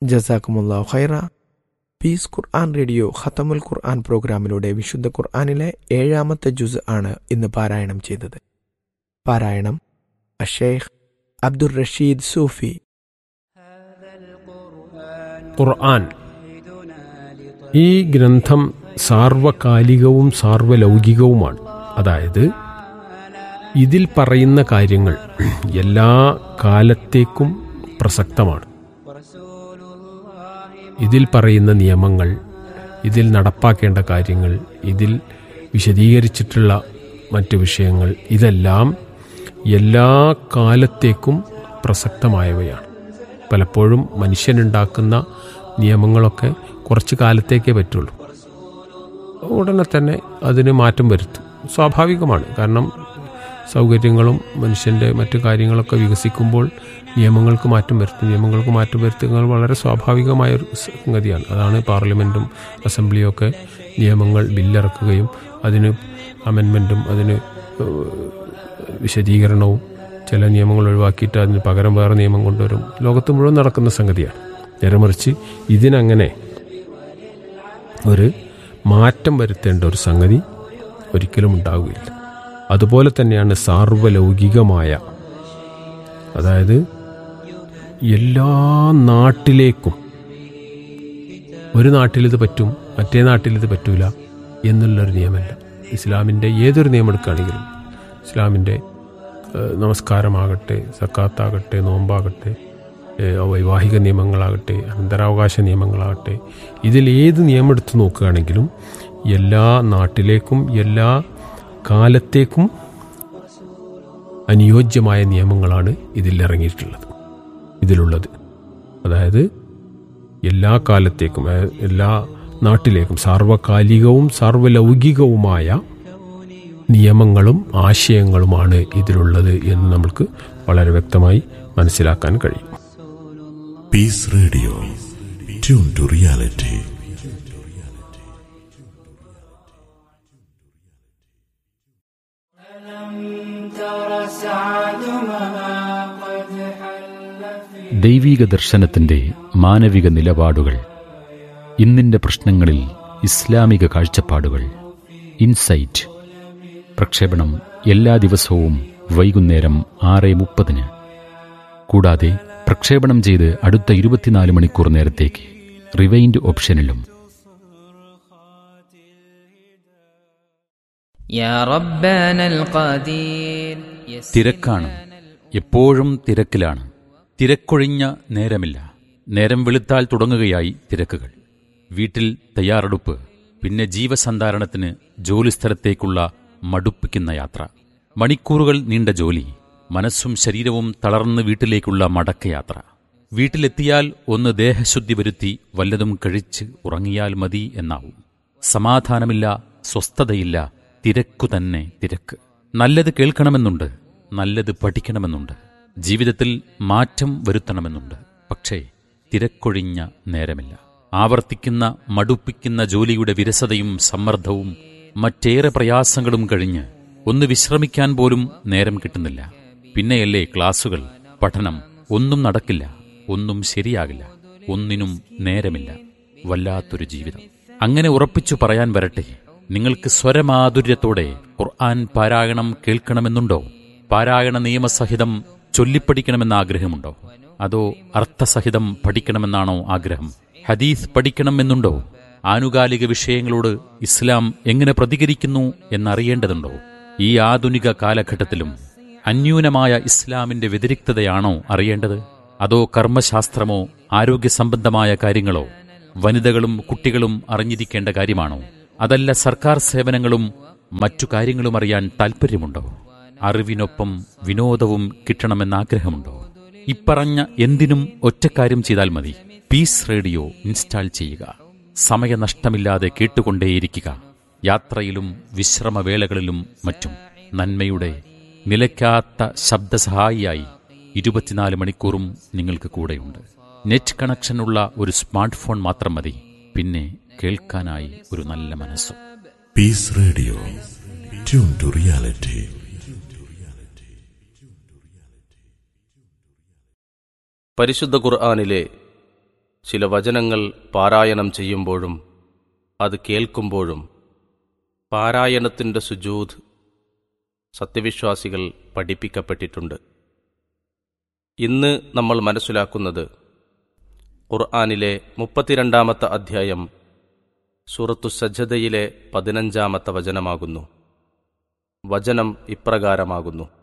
ജസാക്കുമുല്ലാ ഖൈറ പീസ് ഖുർആൻ റേഡിയോ ഖത്തമുൽ ഖുർആൻ പ്രോഗ്രാമിലൂടെ വിശുദ്ധ ഖുർആനിലെ ഏഴാമത്തെ ജുസ് ആണ് ഇന്ന് പാരായണം ചെയ്തത് പാരായണം അഷേഖ് അബ്ദുർ റഷീദ് സൂഫി ഖുർആൻ ഈ ഗ്രന്ഥം സാർവകാലികവും സാർവലൗകികവുമാണ് അതായത് ഇതിൽ പറയുന്ന കാര്യങ്ങൾ എല്ലാ കാലത്തേക്കും പ്രസക്തമാണ് ഇതിൽ പറയുന്ന നിയമങ്ങൾ ഇതിൽ നടപ്പാക്കേണ്ട കാര്യങ്ങൾ ഇതിൽ വിശദീകരിച്ചിട്ടുള്ള മറ്റു വിഷയങ്ങൾ ഇതെല്ലാം എല്ലാ കാലത്തേക്കും പ്രസക്തമായവയാണ് പലപ്പോഴും മനുഷ്യനുണ്ടാക്കുന്ന നിയമങ്ങളൊക്കെ കുറച്ച് കാലത്തേക്കേ പറ്റുള്ളൂ ഉടനെ തന്നെ അതിന് മാറ്റം വരുത്തും സ്വാഭാവികമാണ് കാരണം സൗകര്യങ്ങളും മനുഷ്യൻ്റെ മറ്റു കാര്യങ്ങളൊക്കെ വികസിക്കുമ്പോൾ നിയമങ്ങൾക്ക് മാറ്റം വരുത്തും നിയമങ്ങൾക്ക് മാറ്റം വരുത്തുന്നത് വളരെ സ്വാഭാവികമായ ഒരു സംഗതിയാണ് അതാണ് പാർലമെൻറ്റും അസംബ്ലിയും ഒക്കെ നിയമങ്ങൾ ബില്ലിറക്കുകയും അതിന് അമെൻമെൻറ്റും അതിന് ഏഹ്, വിശദീകരണവും ചില നിയമങ്ങൾ ഒഴിവാക്കിയിട്ട് അതിന് പകരം വേറെ നിയമം കൊണ്ടുവരും ലോകത്ത് മുഴുവൻ നടക്കുന്ന സംഗതിയാണ് നേരെ മറിച്ച് ഇതിനങ്ങനെ ഒരു മാറ്റം വരുത്തേണ്ട ഒരു സംഗതി ഒരിക്കലും ഉണ്ടാവുകയില്ല അതുപോലെ തന്നെയാണ് സാർവലൗകികമായ അതായത് എല്ലാ നാട്ടിലേക്കും ഒരു നാട്ടിലിത് പറ്റും മറ്റേ നാട്ടിലിത് പറ്റൂല എന്നുള്ളൊരു നിയമമല്ല ഇസ്ലാമിൻ്റെ ഏതൊരു നിയമം എടുക്കുകയാണെങ്കിലും ഇസ്ലാമിൻ്റെ ഏഹ്, നമസ്കാരമാകട്ടെ സക്കാത്താകട്ടെ നോമ്പാകട്ടെ ഏഹ്, വൈവാഹിക നിയമങ്ങളാകട്ടെ അനന്തരാവകാശ നിയമങ്ങളാകട്ടെ ഇതിൽ ഏത് നിയമം എടുത്തു നോക്കുകയാണെങ്കിലും എല്ലാ നാട്ടിലേക്കും എല്ലാ കാലത്തേക്കും അനുയോജ്യമായ നിയമങ്ങളാണ് ഇതിൽ ഇറങ്ങിയിട്ടുള്ളത് ഇതിലുള്ളത് അതായത് എല്ലാ കാലത്തേക്കും അതായത് എല്ലാ നാട്ടിലേക്കും സാർവകാലികവും സാർവലൗകികവുമായ നിയമങ്ങളും ആശയങ്ങളുമാണ് ഇതിലുള്ളത് എന്ന് നമുക്ക് വളരെ വ്യക്തമായി മനസ്സിലാക്കാൻ കഴിയും Peace Radio. Tune to reality. ദൈവീക ദർശനത്തിന്റെ മാനവിക നിലപാടുകൾ ഇന്നിന്റെ പ്രശ്നങ്ങളിൽ ഇസ്ലാമിക കാഴ്ചപ്പാടുകൾ ഇൻസൈറ്റ് പ്രക്ഷേപണം എല്ലാ ദിവസവും വൈകുന്നേരം ആറ് മുപ്പതിന് കൂടാതെ പ്രക്ഷേപണം ചെയ്ത് അടുത്ത ഇരുപത്തിനാല് മണിക്കൂർ നേരത്തേക്ക് റിവൈൻഡ് ഓപ്ഷനിലും يا ربنا القدير തിരക്കാണ് എപ്പോഴും തിരക്കിലാണ് തിരക്കൊഴിഞ്ഞ നേരമില്ല നേരം വെളുത്താൽ തുടങ്ങുകയായി തിരക്കുകൾ വീട്ടിൽ തയ്യാറെടുപ്പ് പിന്നെ ജീവസന്ധാരണത്തിന് ജോലിസ്ഥലത്തേക്കുള്ള മടുപ്പിക്കുന്ന യാത്ര മണിക്കൂറുകൾ നീണ്ട ജോലി മനസ്സും ശരീരവും തളർന്ന് വീട്ടിലേക്കുള്ള മടക്കയാത്ര വീട്ടിലെത്തിയാൽ ഒന്ന് ദേഹശുദ്ധി വരുത്തി വല്ലതും കഴിച്ച് ഉറങ്ങിയാൽ മതി എന്നാവും സമാധാനമില്ല സ്വസ്ഥതയില്ല തിരക്കു തന്നെ തിരക്ക് നല്ലത് കേൾക്കണമെന്നുണ്ട് നല്ലത് പഠിക്കണമെന്നുണ്ട് ജീവിതത്തിൽ മാറ്റം വരുത്തണമെന്നുണ്ട് പക്ഷേ തിരക്കൊഴിഞ്ഞ നേരമില്ല ആവർത്തിക്കുന്ന മടുപ്പിക്കുന്ന ജോലിയുടെ വിരസതയും സമ്മർദ്ദവും മറ്റേറെ പ്രയാസങ്ങളും കഴിഞ്ഞ് ഒന്ന് വിശ്രമിക്കാൻ പോലും നേരം കിട്ടുന്നില്ല പിന്നെയല്ലേ ക്ലാസുകൾ പഠനം ഒന്നും നടക്കില്ല ഒന്നും ശരിയാകില്ല ഒന്നിനും നേരമില്ല വല്ലാത്തൊരു ജീവിതം അങ്ങനെ ഉറപ്പിച്ചു പറയാൻ വരട്ടെ നിങ്ങൾക്ക് സ്വരമാധുര്യത്തോടെ ഖുർആൻ പാരായണം കേൾക്കണമെന്നുണ്ടോ പാരായണ നിയമസഹിതം ചൊല്ലിപ്പഠിക്കണമെന്ന ആഗ്രഹമുണ്ടോ അതോ അർത്ഥസഹിതം പഠിക്കണമെന്നാണോ ആഗ്രഹം ഹദീസ് പഠിക്കണമെന്നുണ്ടോ ആനുകാലിക വിഷയങ്ങളോട് ഇസ്ലാം എങ്ങനെ പ്രതികരിക്കുന്നു എന്നറിയേണ്ടതുണ്ടോ ഈ ആധുനിക കാലഘട്ടത്തിലും അന്യൂനമായ ഇസ്ലാമിന്റെ വ്യതിരിക്തതയാണോ അറിയേണ്ടത് അതോ കർമ്മശാസ്ത്രമോ ആരോഗ്യ സംബന്ധമായ കാര്യങ്ങളോ വനിതകളും കുട്ടികളും അറിഞ്ഞിരിക്കേണ്ട കാര്യമാണോ അതല്ല സർക്കാർ സേവനങ്ങളും മറ്റു കാര്യങ്ങളും അറിയാൻ താൽപ്പര്യമുണ്ടോ അറിവിനൊപ്പം വിനോദവും കിട്ടണമെന്ന ആഗ്രഹമുണ്ടോ ഇപ്പറഞ്ഞ എന്തിനും ഒറ്റക്കാര്യം ചെയ്താൽ മതി പീസ് റേഡിയോ ഇൻസ്റ്റാൾ ചെയ്യുക സമയനഷ്ടമില്ലാതെ കേട്ടുകൊണ്ടേയിരിക്കുക യാത്രയിലും വിശ്രമവേളകളിലും മറ്റും നന്മയുടെ നിലയ്ക്കാത്ത ശബ്ദസഹായിയായി ഇരുപത്തിനാല് മണിക്കൂറും നിങ്ങൾക്ക് കൂടെയുണ്ട് നെറ്റ് കണക്ഷനുള്ള ഒരു സ്മാർട്ട് ഫോൺ മാത്രം മതി പിന്നെ കേൾക്കാനായി ഒരു നല്ല മനസ്സും Peace Radio. Tune to reality. പരിശുദ്ധ ഖുർആാനിലെ ചില വചനങ്ങൾ പാരായണം ചെയ്യുമ്പോഴും അത് കേൾക്കുമ്പോഴും പാരായണത്തിൻ്റെ സുജൂദ് സത്യവിശ്വാസികൾ പഠിപ്പിക്കപ്പെട്ടിട്ടുണ്ട് ഇന്ന് നമ്മൾ മനസ്സിലാക്കുന്നത് ഖുർആാനിലെ മുപ്പത്തിരണ്ടാമത്തെ അധ്യായം സൂറത്തു സജ്ജതയിലെ പതിനഞ്ചാമത്തെ വചനമാകുന്നു വചനം ഇപ്രകാരമാകുന്നു